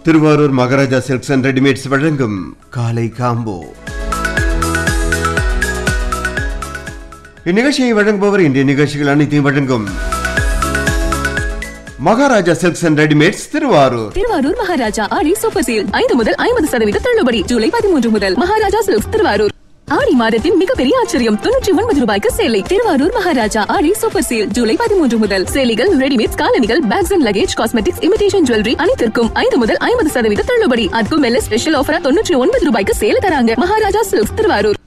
Thiruvarur Maharaja silks and readymades வழங்கும் காலை combo இந்நிகழ்ச்சியை வழங்குபவர் இன்றைய நிகழ்ச்சிகள் அனைத்தையும் வழங்கும் Maharaja silks and readymades Thiruvarur Thiruvarur Maharaja Aadi super seal ஐந்து முதல் ஐம்பது சதவீத தள்ளுபடி ஜூலை பதிமூன்று முதல் மகாராஜா சில்க்ஸ் திருவாரூர் ஆடி மாதத்தின் மிகப்பெரிய ஆச்சரியம் தொண்ணூற்றி ஒன்பது ரூபாய்க்கு சேலை திருவாரூர் மகாராஜா ஆடி சூப்பர் சீல் ஜூலை பதிமூன்று முதல் சேலைகள் ரெடிமேட் காலணிகள் bags and luggage cosmetics imitation jewellery அனைத்திற்கும் ஐந்து முதல் ஐம்பது சதவீத தள்ளுபடி அதுக்கும் மேல ஸ்பெஷல் ஆஃபரா தொண்ணூற்றி ஒன்பது ரூபாய்க்கு சேல தராங்க மகாராஜா சில்க்ஸ் திருவாரூர்